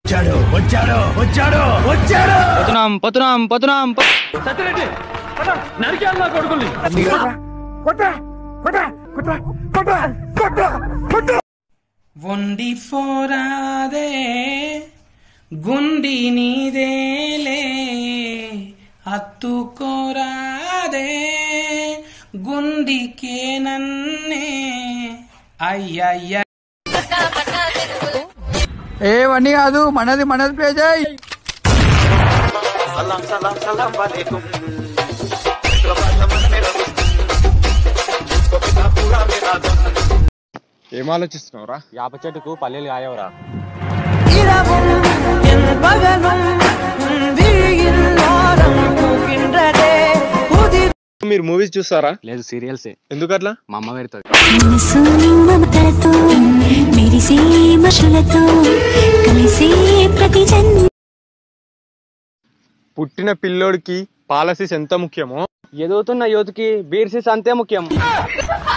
పోతున్నాం పోతున్నాం పోతున్నాం పో- వండి ఫోరాదే గుండి నీదేలే హత్తుకోరాదే గుండికే నన్నే అయ్యయ్య ఏవన్నీ కాదు మనది మనది పేజ ఏం ఆలోచిస్తున్నావురా యాప చెట్టుకు పల్లెలు కాయవరా మీరు మూవీస్ చూస్తారా లేదు సీరియల్సే ఎందుకట్లా మా అమ్మ పెడుతుంది మనసు మమతలతో మెరిసే మషులతో కలిసే ప్రతి జన్మ పుట్టిన పిల్లోడికి పాలసీస్ ఎంత ముఖ్యమో ఎదుగుతున్న యూత్కి బీర్సిస్ అంతే ముఖ్యం